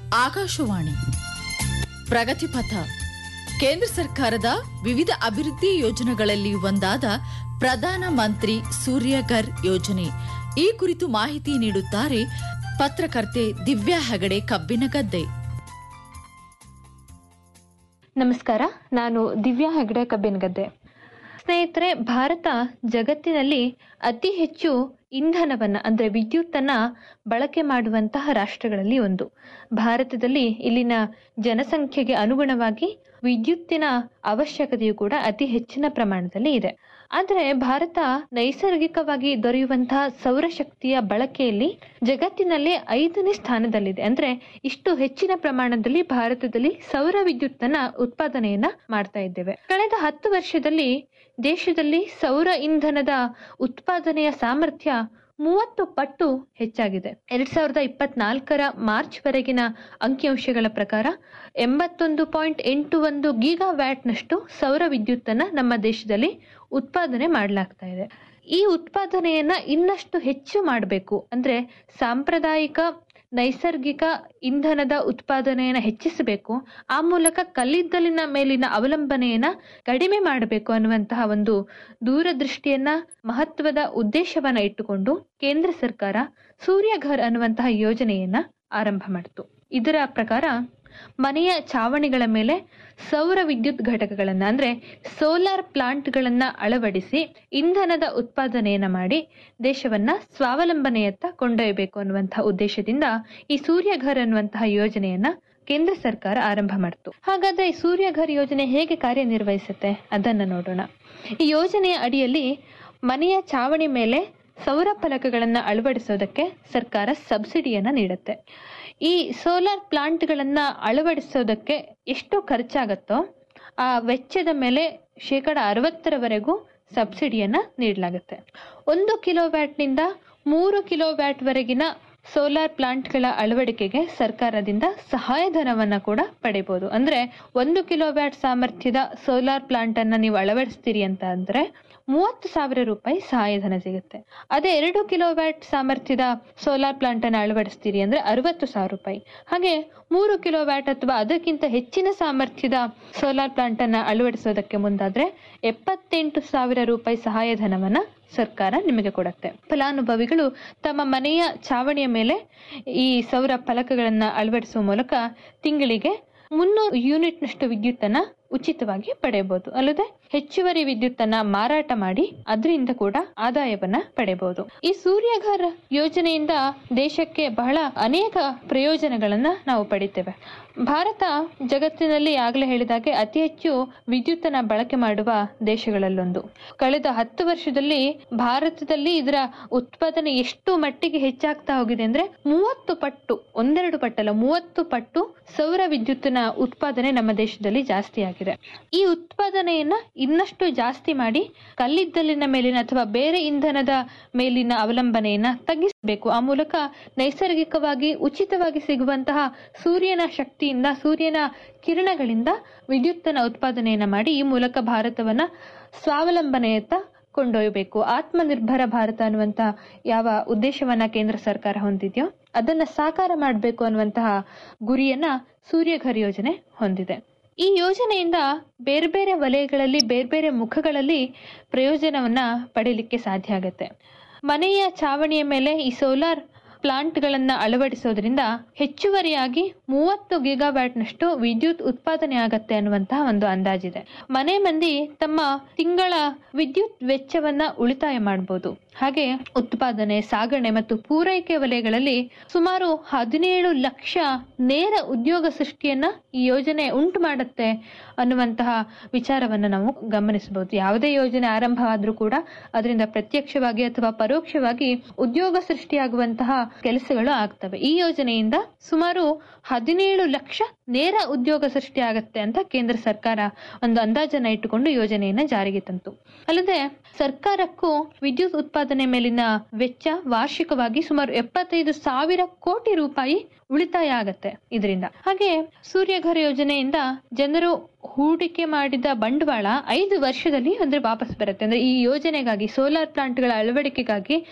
ಆಕಾಶವಾಣಿ ಪ್ರಗತಿಪಥ ಕೇಂದ್ರ ಸರ್ಕಾರದ ವಿವಿಧ ಅಭಿವೃದ್ಧಿ ಯೋಜನೆಗಳಲ್ಲಿ ಒಂದಾದ ಪ್ರಧಾನ ಮಂತ್ರಿ ಸೂರ್ಯಘರ್ ಯೋಜನೆ ಈ ಕುರಿತು ಮಾಹಿತಿ ನೀಡುತ್ತಾರೆ ಪತ್ರಕರ್ತೆ ದಿವ್ಯಾ ಹೆಗಡೆ ಕಬ್ಬಿನಗದ್ದೆ ನಮಸ್ಕಾರ ನಾನು ದಿವ್ಯಾ ಹೆಗ್ಡೆ ಕಬ್ಬಿನಗದ್ದೆ ಸ್ನೇಹಿತರೆ ಭಾರತ ಜಗತ್ತಿನಲ್ಲಿ ಅತಿ ಹೆಚ್ಚು ಇಂಧನವನ್ನ ಅಂದ್ರೆ ವಿದ್ಯುತ್ತನ್ನ ಬಳಕೆ ಮಾಡುವಂತಹ ರಾಷ್ಟ್ರಗಳಲ್ಲಿ ಒಂದು ಭಾರತದಲ್ಲಿ ಇಲ್ಲಿನ ಜನಸಂಖ್ಯೆಗೆ ಅನುಗುಣವಾಗಿ ವಿದ್ಯುತ್ತಿನ ಅವಶ್ಯಕತೆಯು ಕೂಡ ಅತಿ ಹೆಚ್ಚಿನ ಪ್ರಮಾಣದಲ್ಲಿ ಇದೆ ಆದರೆ ಭಾರತ ನೈಸರ್ಗಿಕವಾಗಿ ದೊರೆಯುವಂತಹ ಸೌರಶಕ್ತಿಯ ಬಳಕೆಯಲ್ಲಿ ಜಗತ್ತಿನಲ್ಲಿ ಐದನೇ ಸ್ಥಾನದಲ್ಲಿದೆ ಅಂದ್ರೆ ಇಷ್ಟು ಹೆಚ್ಚಿನ ಪ್ರಮಾಣದಲ್ಲಿ ಭಾರತದಲ್ಲಿ ಸೌರ ವಿದ್ಯುತ್ತನ್ನ ಉತ್ಪಾದನೆಯನ್ನ ಮಾಡ್ತಾ ಇದ್ದೇವೆ ಕಳೆದ ಹತ್ತು ವರ್ಷದಲ್ಲಿ ದೇಶದಲ್ಲಿ ಸೌರ ಇಂಧನದ ಉತ್ಪಾದನೆಯ ಸಾಮರ್ಥ್ಯ ಮೂವತ್ತು ಪಟ್ಟು ಹೆಚ್ಚಾಗಿದೆ ಎರಡ್ ಸಾವಿರದ ಇಪ್ಪತ್ನಾಲ್ಕರ ಮಾರ್ಚ್ ವರೆಗಿನ ಅಂಕಿಅಂಶಗಳ ಪ್ರಕಾರ ಎಂಬತ್ತೊಂದು ಪಾಯಿಂಟ್ ಎಂಟು ಒಂದು ಗೀಗಾ ವ್ಯಾಟ್ನಷ್ಟು ಸೌರ ವಿದ್ಯುತ್ತನ್ನ ನಮ್ಮ ದೇಶದಲ್ಲಿ ಉತ್ಪಾದನೆ ಮಾಡಲಾಗ್ತಾ ಇದೆ ಈ ಉತ್ಪಾದನೆಯನ್ನ ಇನ್ನಷ್ಟು ಹೆಚ್ಚು ಮಾಡಬೇಕು ಅಂದ್ರೆ ಸಾಂಪ್ರದಾಯಿಕ ನೈಸರ್ಗಿಕ ಇಂಧನದ ಉತ್ಪಾದನೆಯನ್ನು ಹೆಚ್ಚಿಸಬೇಕು ಆ ಮೂಲಕ ಕಲ್ಲಿದ್ದಲಿನ ಮೇಲಿನ ಅವಲಂಬನೆಯನ್ನ ಕಡಿಮೆ ಮಾಡಬೇಕು ಅನ್ನುವಂತಹ ಒಂದು ದೂರದೃಷ್ಟಿಯನ್ನ ಮಹತ್ವದ ಉದ್ದೇಶವನ್ನ ಇಟ್ಟುಕೊಂಡು ಕೇಂದ್ರ ಸರ್ಕಾರ ಸೂರ್ಯಘರ್ ಅನ್ನುವಂತಹ ಯೋಜನೆಯನ್ನ ಆರಂಭ ಮಾಡಿತು ಇದರ ಪ್ರಕಾರ ಮನೆಯ ಚಾವಣಿಗಳ ಮೇಲೆ ಸೌರ ವಿದ್ಯುತ್ ಘಟಕಗಳನ್ನ ಅಂದ್ರೆ ಸೋಲಾರ್ ಪ್ಲಾಂಟ್ಗಳನ್ನ ಅಳವಡಿಸಿ ಇಂಧನದ ಉತ್ಪಾದನೆಯನ್ನ ಮಾಡಿ ದೇಶವನ್ನ ಸ್ವಾವಲಂಬನೆಯತ್ತ ಕೊಂಡೊಯ್ಯಬೇಕು ಅನ್ನುವಂತಹ ಉದ್ದೇಶದಿಂದ ಈ ಸೂರ್ಯಘರ್ ಅನ್ನುವಂತಹ ಯೋಜನೆಯನ್ನ ಕೇಂದ್ರ ಸರ್ಕಾರ ಆರಂಭ ಮಾಡಿತು ಹಾಗಾದ್ರೆ ಈ ಸೂರ್ಯಘರ್ ಯೋಜನೆ ಹೇಗೆ ಕಾರ್ಯನಿರ್ವಹಿಸುತ್ತೆ ಅದನ್ನ ನೋಡೋಣ ಈ ಯೋಜನೆಯ ಅಡಿಯಲ್ಲಿ ಮನೆಯ ಚಾವಣಿ ಮೇಲೆ ಸೌರ ಫಲಕಗಳನ್ನ ಅಳವಡಿಸೋದಕ್ಕೆ ಸರ್ಕಾರ ಸಬ್ಸಿಡಿಯನ್ನ ನೀಡುತ್ತೆ ಈ ಸೋಲಾರ್ ಪ್ಲಾಂಟ್ಗಳನ್ನ ಅಳವಡಿಸೋದಕ್ಕೆ ಎಷ್ಟು ಖರ್ಚಾಗತ್ತೋ ಆ ವೆಚ್ಚದ ಮೇಲೆ ಶೇಕಡ ಅರವತ್ತರವರೆಗೂ ಸಬ್ಸಿಡಿಯನ್ನ ನೀಡಲಾಗುತ್ತೆ ಒಂದು ಕಿಲೋ ವ್ಯಾಟ್ನಿಂದ ಮೂರು ಕಿಲೋ ವ್ಯಾಟ್ ವರೆಗಿನ ಸೋಲಾರ್ ಪ್ಲಾಂಟ್ಗಳ ಅಳವಡಿಕೆಗೆ ಸರ್ಕಾರದಿಂದ ಸಹಾಯಧನವನ್ನ ಕೂಡ ಪಡಿಬಹುದು ಅಂದ್ರೆ ಒಂದು ಕಿಲೋ ವ್ಯಾಟ್ ಸಾಮರ್ಥ್ಯದ ಸೋಲಾರ್ ಪ್ಲಾಂಟ್ ಅನ್ನ ನೀವು ಅಳವಡಿಸ್ತೀರಿ ಅಂತ ಅಂದ್ರೆ ಮೂವತ್ತು ಸಾವಿರ ರೂಪಾಯಿ ಸಹಾಯಧನ ಸಿಗುತ್ತೆ ಅದೇ ಎರಡು ಕಿಲೋ ವ್ಯಾಟ್ ಸಾಮರ್ಥ್ಯದ ಸೋಲಾರ್ ಪ್ಲಾಂಟ್ ಅನ್ನು ಅಳವಡಿಸ್ತೀರಿ ಅಂದ್ರೆ ಅರವತ್ತು ಸಾವಿರ ರೂಪಾಯಿ ಹಾಗೆ ಮೂರು ಕಿಲೋ ವ್ಯಾಟ್ ಅಥವಾ ಅದಕ್ಕಿಂತ ಹೆಚ್ಚಿನ ಸಾಮರ್ಥ್ಯದ ಸೋಲಾರ್ ಪ್ಲಾಂಟ್ ಅನ್ನ ಅಳವಡಿಸೋದಕ್ಕೆ ಮುಂದಾದ್ರೆ ಎಪ್ಪತ್ತೆಂಟು ಸಾವಿರ ರೂಪಾಯಿ ಸಹಾಯಧನವನ್ನ ಸರ್ಕಾರ ನಿಮಗೆ ಕೊಡುತ್ತೆ ಫಲಾನುಭವಿಗಳು ತಮ್ಮ ಮನೆಯ ಚಾವಣಿಯ ಮೇಲೆ ಈ ಸೌರ ಫಲಕಗಳನ್ನ ಅಳವಡಿಸುವ ಮೂಲಕ ತಿಂಗಳಿಗೆ ಮುನ್ನೂರು ಯೂನಿಟ್ನಷ್ಟು ವಿದ್ಯುತ್ತನ್ನ ಉಚಿತವಾಗಿ ಪಡೆಯಬಹುದು ಅಲ್ಲದೆ ಹೆಚ್ಚುವರಿ ವಿದ್ಯುತ್ತನ್ನ ಮಾರಾಟ ಮಾಡಿ ಅದರಿಂದ ಕೂಡ ಆದಾಯವನ್ನ ಪಡೆಯಬಹುದು ಈ ಸೂರ್ಯಘರ್ ಯೋಜನೆಯಿಂದ ದೇಶಕ್ಕೆ ಬಹಳ ಅನೇಕ ಪ್ರಯೋಜನಗಳನ್ನ ನಾವು ಪಡಿತೇವೆ ಭಾರತ ಜಗತ್ತಿನಲ್ಲಿ ಆಗ್ಲೇ ಹೇಳಿದಾಗೆ ಅತಿ ಹೆಚ್ಚು ವಿದ್ಯುತ್ತನ್ನ ಬಳಕೆ ಮಾಡುವ ದೇಶಗಳಲ್ಲೊಂದು ಕಳೆದ ಹತ್ತು ವರ್ಷದಲ್ಲಿ ಭಾರತದಲ್ಲಿ ಇದರ ಉತ್ಪಾದನೆ ಎಷ್ಟು ಮಟ್ಟಿಗೆ ಹೆಚ್ಚಾಗ್ತಾ ಹೋಗಿದೆ ಅಂದ್ರೆ ಮೂವತ್ತು ಪಟ್ಟು ಒಂದೆರಡು ಪಟ್ಟಲ್ಲ ಮೂವತ್ತು ಪಟ್ಟು ಸೌರ ವಿದ್ಯುತ್ತಿನ ಉತ್ಪಾದನೆ ನಮ್ಮ ದೇಶದಲ್ಲಿ ಜಾಸ್ತಿ ಆಗಿದೆ ಈ ಉತ್ಪಾದನೆಯನ್ನ ಇನ್ನಷ್ಟು ಜಾಸ್ತಿ ಮಾಡಿ ಕಲ್ಲಿದ್ದಲಿನ ಮೇಲಿನ ಅಥವಾ ಬೇರೆ ಇಂಧನದ ಮೇಲಿನ ಅವಲಂಬನೆಯನ್ನ ತಗ್ಗಿಸಬೇಕು ಆ ಮೂಲಕ ನೈಸರ್ಗಿಕವಾಗಿ ಉಚಿತವಾಗಿ ಸಿಗುವಂತಹ ಸೂರ್ಯನ ಶಕ್ತಿಯಿಂದ ಸೂರ್ಯನ ಕಿರಣಗಳಿಂದ ವಿದ್ಯುತ್ತನ ಉತ್ಪಾದನೆಯನ್ನ ಮಾಡಿ ಈ ಮೂಲಕ ಭಾರತವನ್ನ ಸ್ವಾವಲಂಬನೆಯತ್ತ ಕೊಂಡೊಯ್ಯಬೇಕು ಆತ್ಮನಿರ್ಭರ ಭಾರತ ಅನ್ನುವಂತಹ ಯಾವ ಉದ್ದೇಶವನ್ನ ಕೇಂದ್ರ ಸರ್ಕಾರ ಹೊಂದಿದೆಯೋ ಅದನ್ನ ಸಾಕಾರ ಮಾಡಬೇಕು ಅನ್ನುವಂತಹ ಗುರಿಯನ್ನ ಸೂರ್ಯಘರ್ ಯೋಜನೆ ಹೊಂದಿದೆ ಈ ಯೋಜನೆಯಿಂದ ಬೇರೆ ಬೇರೆ ವಲಯಗಳಲ್ಲಿ ಬೇರೆ ಬೇರೆ ಮುಖಗಳಲ್ಲಿ ಪ್ರಯೋಜನವನ್ನ ಪಡೆಯಲಿಕ್ಕೆ ಸಾಧ್ಯ ಆಗುತ್ತೆ ಮನೆಯ ಚಾವಣಿಯ ಮೇಲೆ ಈ ಸೋಲಾರ್ ಪ್ಲಾಂಟ್ಗಳನ್ನ ಅಳವಡಿಸೋದ್ರಿಂದ ಹೆಚ್ಚುವರಿಯಾಗಿ ಮೂವತ್ತು ಗಿಗಾವ್ಯಾಟ್ನಷ್ಟು ವಿದ್ಯುತ್ ಉತ್ಪಾದನೆ ಆಗತ್ತೆ ಅನ್ನುವಂತಹ ಒಂದು ಅಂದಾಜಿದೆ ಮನೆ ಮಂದಿ ತಮ್ಮ ತಿಂಗಳ ವಿದ್ಯುತ್ ವೆಚ್ಚವನ್ನ ಉಳಿತಾಯ ಮಾಡಬಹುದು ಹಾಗೆ ಉತ್ಪಾದನೆ ಸಾಗಣೆ ಮತ್ತು ಪೂರೈಕೆ ವಲಯಗಳಲ್ಲಿ ಸುಮಾರು ಹದಿನೇಳು ಲಕ್ಷ ನೇರ ಉದ್ಯೋಗ ಸೃಷ್ಟಿಯನ್ನ ಈ ಯೋಜನೆ ಉಂಟು ಮಾಡುತ್ತೆ ಅನ್ನುವಂತಹ ವಿಚಾರವನ್ನ ನಾವು ಗಮನಿಸಬಹುದು ಯಾವುದೇ ಯೋಜನೆ ಆರಂಭ ಆದ್ರೂ ಕೂಡ ಅದರಿಂದ ಪ್ರತ್ಯಕ್ಷವಾಗಿ ಅಥವಾ ಪರೋಕ್ಷವಾಗಿ ಉದ್ಯೋಗ ಸೃಷ್ಟಿಯಾಗುವಂತಹ ಕೆಲಸಗಳು ಆಗ್ತವೆ ಈ ಯೋಜನೆಯಿಂದ ಸುಮಾರು ಹದಿನೇಳು ಲಕ್ಷ ನೇರ ಉದ್ಯೋಗ ಸೃಷ್ಟಿ ಆಗತ್ತೆ ಅಂತ ಕೇಂದ್ರ ಸರ್ಕಾರ ಒಂದು ಅಂದಾಜನ್ನ ಇಟ್ಟುಕೊಂಡು ಯೋಜನೆಯನ್ನ ಜಾರಿಗೆ ತಂತು ಅಲ್ಲದೆ ಸರ್ಕಾರಕ್ಕೂ ವಿದ್ಯುತ್ ಉತ್ಪಾದನೆ ಮೇಲಿನ ವೆಚ್ಚ ವಾರ್ಷಿಕವಾಗಿ ಸುಮಾರು ಎಪ್ಪತ್ತೈದು ಸಾವಿರ ಕೋಟಿ ರೂಪಾಯಿ ಉಳಿತಾಯ ಆಗತ್ತೆ ಇದರಿಂದ ಹಾಗೆ ಸೂರ್ಯಘರ್ ಯೋಜನೆಯಿಂದ ಜನರು ಹೂಡಿಕೆ ಮಾಡಿದ ಬಂಡವಾಳ ಐದು ವರ್ಷದಲ್ಲಿ ಅಂದ್ರೆ ವಾಪಸ್ ಬರುತ್ತೆ ಅಂದ್ರೆ ಈ ಯೋಜನೆಗಾಗಿ ಸೋಲಾರ್ ಪ್ಲಾಂಟ್ಗಳ ಅಳವಡಿಕೆಗಾಗಿ